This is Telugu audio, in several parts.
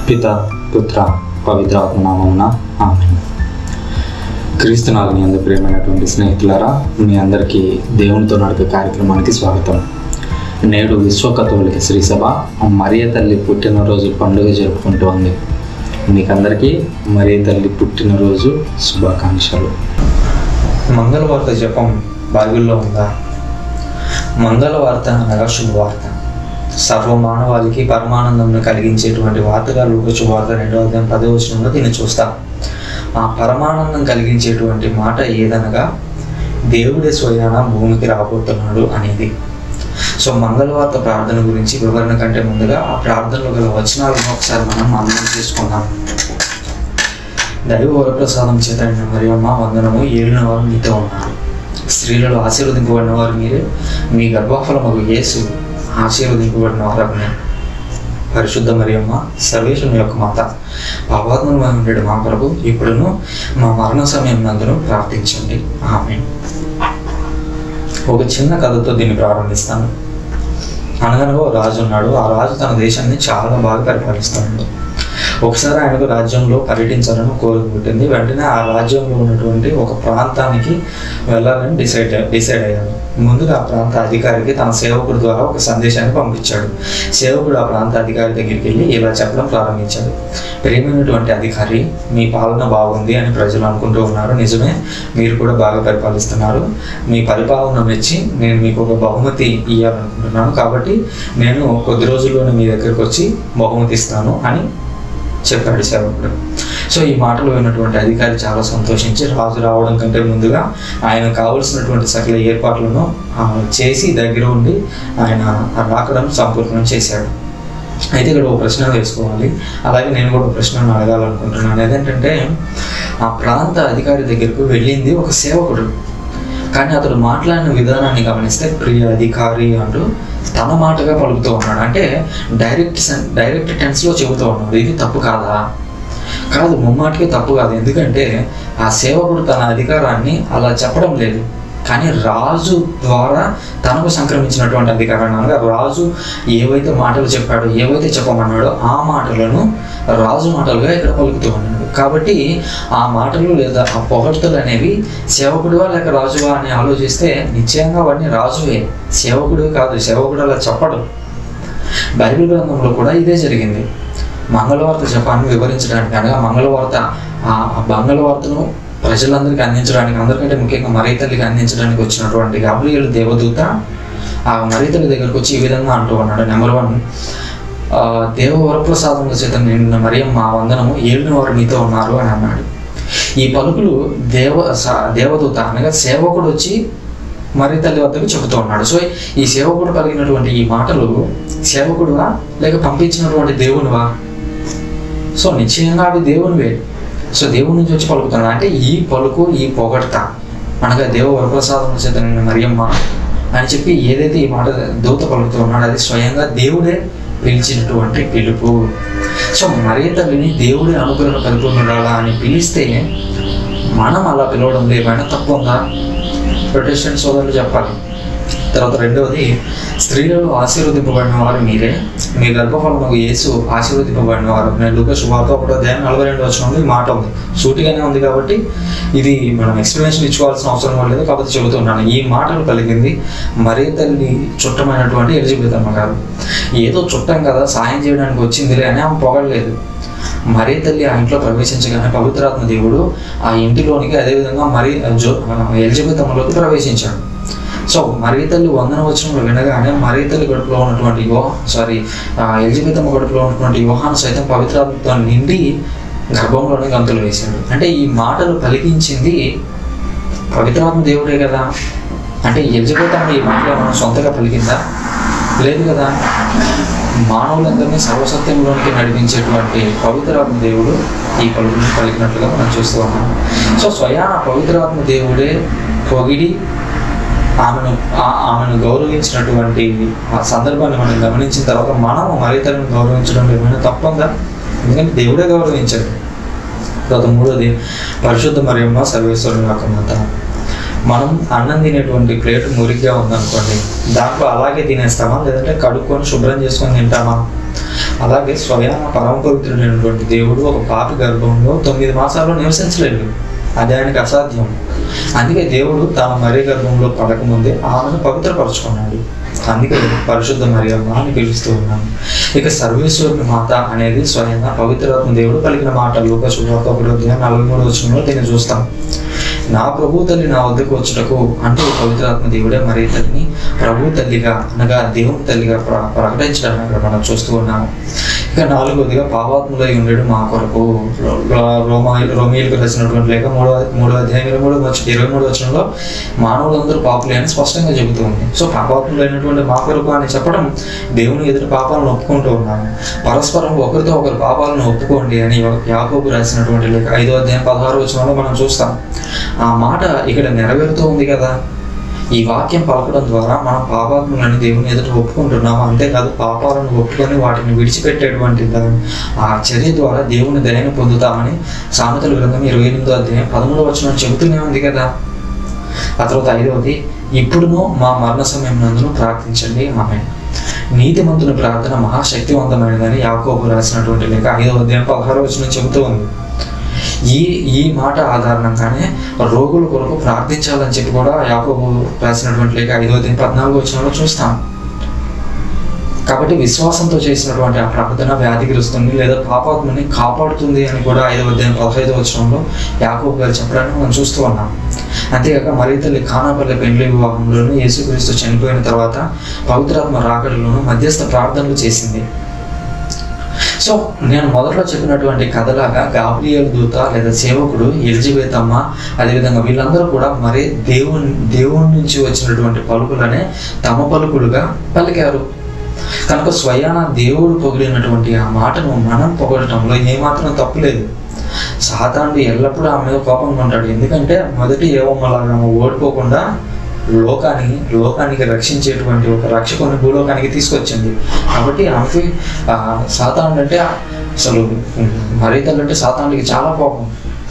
పిత పుత్ర పవిత్ర ఆత్మనామమున ఆమె క్రీస్తునాథుని అందు ప్రియమైనటువంటి స్నేహితులారా మీ అందరికీ దేవునితో నడిపే కార్యక్రమానికి స్వాగతం నేడు విశ్వకథోలిక శ్రీ సభ మరియ తల్లి పుట్టినరోజు పండుగ జరుపుకుంటోంది మీకందరికీ మరియ తల్లి పుట్టినరోజు శుభాకాంక్షలు మంగళవార్త జపం బైబిల్లో ఉందా మంగళవార్త అనగా శుభవార్త సర్వ మానవాళికి పరమానందంను కలిగించేటువంటి వార్తగా లోక శుభవార్త రెండవ అధ్యాయం పదో వచనంలో దీన్ని చూస్తాం ఆ పరమానందం కలిగించేటువంటి మాట ఏదనగా దేవుడే స్వయాన భూమికి రాబోతున్నాడు అనేది సో మంగళవార్త ప్రార్థన గురించి వివరణ కంటే ముందుగా ఆ ప్రార్థనలో గల వచనాలను ఒకసారి మనం అర్థం చేసుకుందాం దైవ వరప్రసాదం చేత మరియమ్మ వందనము ఏలిన వారు మీతో ఉన్నారు స్త్రీలలో ఆశీర్వదింపబడిన వారు మీరే మీ గర్భఫలమగు యేసు ఆశీర్వదింపబడిన వారని పరిశుద్ధ మరియమ్మ సర్వేశ్వరుని యొక్క మాత పాపాత్మను ఉండేడు మా ప్రభు ఇప్పుడును మా మరణ సమయం నందును ప్రార్థించండి ఆమె ఒక చిన్న కథతో దీన్ని ప్రారంభిస్తాను అనగనగా ఓ రాజు ఉన్నాడు ఆ రాజు తన దేశాన్ని చాలా బాగా పరిపాలిస్తున్నాడు ఒకసారి ఆయనకు రాజ్యంలో పర్యటించాలని కోరిక పుట్టింది వెంటనే ఆ రాజ్యంలో ఉన్నటువంటి ఒక ప్రాంతానికి వెళ్ళాలని డిసైడ్ డిసైడ్ అయ్యాడు ముందుగా ఆ ప్రాంత అధికారికి తన సేవకుడి ద్వారా ఒక సందేశాన్ని పంపించాడు సేవకుడు ఆ ప్రాంత అధికారి దగ్గరికి వెళ్ళి ఇలా చెప్పడం ప్రారంభించాడు ప్రేమైనటువంటి అధికారి మీ పాలన బాగుంది అని ప్రజలు అనుకుంటూ ఉన్నారు నిజమే మీరు కూడా బాగా పరిపాలిస్తున్నారు మీ పరిపాలన మెచ్చి నేను మీకు ఒక బహుమతి ఇవ్వాలనుకుంటున్నాను కాబట్టి నేను కొద్ది రోజుల్లోనే మీ దగ్గరికి వచ్చి బహుమతి ఇస్తాను అని చెప్పాడు సేవకుడు సో ఈ మాటలు విన్నటువంటి అధికారి చాలా సంతోషించి రాజు రావడం కంటే ముందుగా ఆయన కావలసినటువంటి సకల ఏర్పాట్లను ఆ, చేసి దగ్గర ఉండి ఆయన ఆ రాకడం సంపూర్ణం చేశాడు అయితే ఇక్కడ ఒక ప్రశ్న వేసుకోవాలి అలాగే నేను కూడా ఒక ప్రశ్నను అడగాలనుకుంటున్నాను ఏదంటే ఆ ప్రాంత అధికారి దగ్గరకు వెళ్ళింది ఒక సేవకుడు కానీ అతడు మాట్లాడిన విధానాన్ని గమనిస్తే ప్రియ అధికారి అంటూ తన మాటగా పలుకుతూ ఉన్నాడు అంటే డైరెక్ట్ సెన్ డైరెక్ట్ టెన్స్లో చెబుతూ ఉన్నాడు ఇది తప్పు కాదా కాదు ముమ్మాటికే తప్పు కాదు ఎందుకంటే ఆ సేవకుడు తన అధికారాన్ని అలా చెప్పడం లేదు కానీ రాజు ద్వారా తనకు సంక్రమించినటువంటి అధికారాన్ని అనగా రాజు ఏవైతే మాటలు చెప్పాడో ఏవైతే చెప్పమన్నాడో ఆ మాటలను రాజు మాటలుగా ఇక్కడ పలుకుతూ ఉన్నాడు కాబట్టి ఆ మాటలు లేదా ఆ పొగడ్తలు అనేవి సేవకుడివా లేక రాజువా అని ఆలోచిస్తే నిశ్చయంగా అవన్నీ రాజువే సేవకుడివి కాదు సేవకుడు అలా చెప్పడు బైబిల్ గ్రంథంలో కూడా ఇదే జరిగింది మంగళవార్త జపాన్ని వివరించడానికి అనగా మంగళవార్త ఆ ఆ మంగళవార్తను ప్రజలందరికీ అందించడానికి అందరికంటే ముఖ్యంగా మరీ తల్లికి అందించడానికి వచ్చినటువంటి గాబ్రియల్ దేవదూత ఆ మరీ తల్లి దగ్గరకు వచ్చి ఈ విధంగా అంటూ ఉన్నాడు నెంబర్ వన్ ఆ, దేవ వరప్రసాదముల చేత నిండిన మరియం మా వందనము ఏలిన వారు మీతో ఉన్నారు అని అన్నాడు ఈ పలుకులు దేవ స- దేవదూత అనగా సేవకుడు వచ్చి మరి తల్లి వద్దకు చెబుతూ ఉన్నాడు సో ఈ సేవకుడు కలిగినటువంటి ఈ మాటలు సేవకుడువా లేక పంపించినటువంటి దేవునివా సో నిశ్చయంగా అవి దేవునివే సో దేవుని నుంచి వచ్చి పలుకుతున్నాడు అంటే ఈ పలుకు ఈ పొగడత అనగా దేవ వరప్రసాదం చేత నిన్న మరియమ్మ అని చెప్పి ఏదైతే ఈ మాట దూత పలుకుతూ ఉన్నాడో అది స్వయంగా దేవుడే పిలిచినటువంటి పిలుపు సో మరియ తల్లిని దేవుడే అనుగ్రహ పరిపూర్ణురాలా అని పిలిస్తే మనం అలా పిలవడం ఏమైనా తప్పు ఉందా ప్రొటెస్టెంట్ సోదరులు చెప్పాలి తర్వాత రెండవది స్త్రీలలో ఆశీర్వదింపబడిన వారు మీరే మీ గర్భఫలము యేసు ఆశీర్వదింపబడిన వారు నేను లూక శుభార్త ఒకటో అధ్యాయం నలభై రెండు వచ్చిన ఈ మాట ఉంది సూటిగానే ఉంది కాబట్టి ఇది మనం ఎక్స్ప్లెనేషన్ ఇచ్చుకోవాల్సిన అవసరం కూడా లేదు కాబట్టి చెబుతున్నాను ఈ మాటలు కలిగింది మరీ తల్లి చుట్టమైనటువంటి ఎలిజబెత్ అమ్మ గారు ఏదో చుట్టం కదా సాయం చేయడానికి వచ్చిందిలే అని ఆమె పొగడలేదు మరీ తల్లి ఆ ఇంట్లో ప్రవేశించగానే పవిత్రాత్మ దేవుడు ఆ ఇంటిలోనికి అదేవిధంగా మరి జో ఎలిజబెత్ అమ్మలోకి ప్రవేశించాడు సో మరీ తల్లి వందన వచనంలో వినగానే మరీ తల్లి గడుపులో ఉన్నటువంటి యోహ సారీ ఎలిజబెత్ అమ్మ గడుపులో ఉన్నటువంటి యోహాను సైతం పవిత్రాత్మతో నిండి గర్భంలోనే గంతులు వేశాడు అంటే ఈ మాటలు పలికించింది పవిత్రాత్మ దేవుడే కదా అంటే ఎలిజబెత్ అమ్మ ఈ మాటలు మనం సొంతగా పలికిందా లేదు కదా మానవులందరినీ సర్వసత్యంలోనికి నడిపించేటువంటి పవిత్రాత్మ దేవుడు ఈ పలుకుని పలికినట్లుగా మనం చూస్తూ ఉన్నాం సో స్వయాన పవిత్రాత్మ దేవుడే పొగిడి ఆమెను ఆ- ఆమెను గౌరవించినటువంటి ఆ సందర్భాన్ని మనం గమనించిన తర్వాత మనం మరితలను గౌరవించడం ఏమైనా తప్పుందా ఎందుకంటే దేవుడే గౌరవించాడు తర్వాత మూడోది పరిశుద్ధ మరియమ్మ సర్వేశ్వరుని యొక్క మాత మనం అన్నం తినేటువంటి ప్లేట్ మురిగ్గా ఉందనుకోండి దాంట్లో అలాగే తినేస్తామా లేదంటే కడుక్కొని శుభ్రం చేసుకొని తింటామా అలాగే స్వయాన పరమ పవిత్రుడైనటువంటి దేవుడు ఒక పాపి గర్భంలో తొమ్మిది మాసాల్లో నివసించలేడు అది ఆయనకు అసాధ్యం అందుకే దేవుడు తాను మరీ గర్భంలో పడకముందే ఆమెను పవిత్రపరచుకున్నాడు అందుకే పరిశుద్ధ మరియమ్మ అని పిలుస్తూ ఉన్నాను ఇక సర్వేశ్వరుని మాత అనేది స్వయంగా పవిత్రాత్మ దేవుడు పలికిన మాట లోక శుభార్త ఒకటో అధ్యాయం నలభై మూడు వచ్చినంలో దీన్ని చూస్తాం నా ప్రభు తల్లి నా వద్దకు వచ్చుటకు అంటూ పవిత్రాత్మ దేవుడే మరీ తల్లిని ప్రభు తల్లిగా అనగా దేవుని తల్లిగా ప్ర ప్రకటించడం ఇక్కడ మనం చూస్తూ ఉన్నాము ఇక నాలుగోదిగా పాపాత్ములై ఉండడు మా కొరకు రో- రోమా రోమిలకు రాసినటువంటి లేక మూడో మూడో అధ్యాయం ఇరవై మూడు వచ్చి ఇరవై మూడు వచనంలో మానవులందరూ పాపులే అని స్పష్టంగా చెబుతూ ఉంది సో పాపాత్ములైనటువంటి మా కొరకు అని చెప్పడం దేవుని ఎదుటి పాపాలను ఒప్పుకుంటూ ఉన్నాము పరస్పరం ఒకరితో ఒకరు పాపాలను ఒప్పుకోండి అని యాకోబు రాసినటువంటి లేక ఐదో అధ్యాయం పదహారు వచనంలో మనం చూస్తాం ఆ మాట ఇక్కడ నెరవేరుతూ ఉంది కదా ఈ వాక్యం పలకడం ద్వారా మనం పాపాత్ములని దేవుని ఎదుట ఒప్పుకుంటున్నాము అంతేకాదు పాపాలను ఒప్పుకొని వాటిని విడిచిపెట్టేటువంటి దాని ఆ చర్య ద్వారా దేవుని దయను పొందుతామని సామెతల గ్రంథం ఇరవై ఎనిమిదో అధ్యాయం పదమూడవ వచనం చెబుతూనే ఉంది కదా ఆ తర్వాత ఐదవది ఇప్పుడును మా మరణ సమయం నందును ప్రార్థించండి ఆమె నీతిమంతుని ప్రార్థన మహాశక్తివంతమైనదని యాకోబు రాసినటువంటి లేక ఐదవ అధ్యాయం పదహారు వచనం చెబుతూ ఉంది ఈ ఈ మాట ఆధారంగానే రోగుల కొరకు ప్రార్థించాలని చెప్పి కూడా యాకోబు రాసినటువంటి లేక ఐదో అధ్యాయం పద్నాలుగు వచనంలో చూస్తాం కాబట్టి విశ్వాసంతో చేసినటువంటి ఆ ప్రార్థన వ్యాధిగ్రస్తుంది లేదా పాపాత్మని కాపాడుతుంది అని కూడా ఐదవ అధ్యాయం పదహైదు వచనంలో యాకోబు గారు చెప్పడాన్ని మనం చూస్తూ ఉన్నాం అంతేకాక మరి తల్లి ఖానాపల్లి పెండ్లి వివాహంలోనూ యేసుక్రీస్తు చనిపోయిన తర్వాత పవిత్రాత్మ రాకడలోను మధ్యస్థ ప్రార్థనలు చేసింది సో నేను మొదట్లో చెప్పినటువంటి కథలాగా గాబ్రియల్ దూత లేదా సేవకుడు ఎలిజబెత్ అమ్మ అదేవిధంగా వీళ్ళందరూ కూడా మరి దేవుని దేవుని నుంచి వచ్చినటువంటి పలుకులనే తమ పలుకులుగా పలికారు కనుక స్వయాన దేవుడు పొగిడినటువంటి ఆ మాటను మనం పొగడటంలో ఏమాత్రం తప్పులేదు సాతానుడు ఎల్లప్పుడూ ఆమె మీద కోపంగా ఉంటాడు ఎందుకంటే మొదటి ఏవమ్మలాగా ఆమె ఓడిపోకుండా లోకాన్ని లోకానికి రక్షించేటువంటి ఒక రక్షకుని భూలోకానికి తీసుకొచ్చింది కాబట్టి ఆమెకి ఆ, సాతానుడు అంటే అసలు మరీతలు అంటే సాతానుడికి చాలా కోపం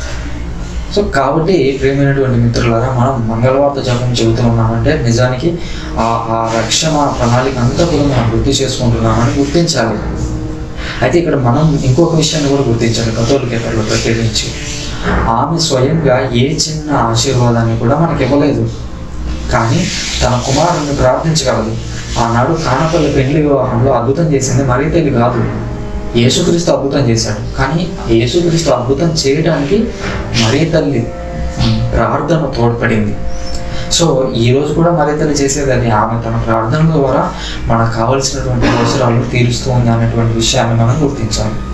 సో కాబట్టి ప్రియమైనటువంటి మిత్రులారా మనం మంగళవార్త జపం చెబుతూ ఉన్నామంటే నిజానికి ఆ ఆ రక్షణ ప్రణాళిక అంతా కూడా మనం వృద్ధి చేసుకుంటున్నామని గుర్తించాలి అయితే ఇక్కడ మనం ఇంకొక విషయాన్ని కూడా గుర్తించాలి కథోలికేతరులు ప్రత్యేకించి ఆమె స్వయంగా ఏ చిన్న ఆశీర్వాదాన్ని కూడా మనకి ఇవ్వలేదు కానీ తన కుమారుని ప్రార్థించగలదు ఆనాడు కానపల్లి పెళ్లి వివాహంలో అద్భుతం చేసింది మరీ తెలివి కాదు యేసుక్రీస్తు అద్భుతం చేశాడు కానీ యేసుక్రీస్తు అద్భుతం చేయడానికి మరీ తల్లి ప్రార్థన తోడ్పడింది సో ఈ రోజు కూడా మరీ తల్లి చేసేది అది ఆమె తన ప్రార్థన ద్వారా మనకు కావలసినటువంటి అవసరాలు తీరుస్తూ ఉంది అనేటువంటి విషయాన్ని మనం గుర్తించాలి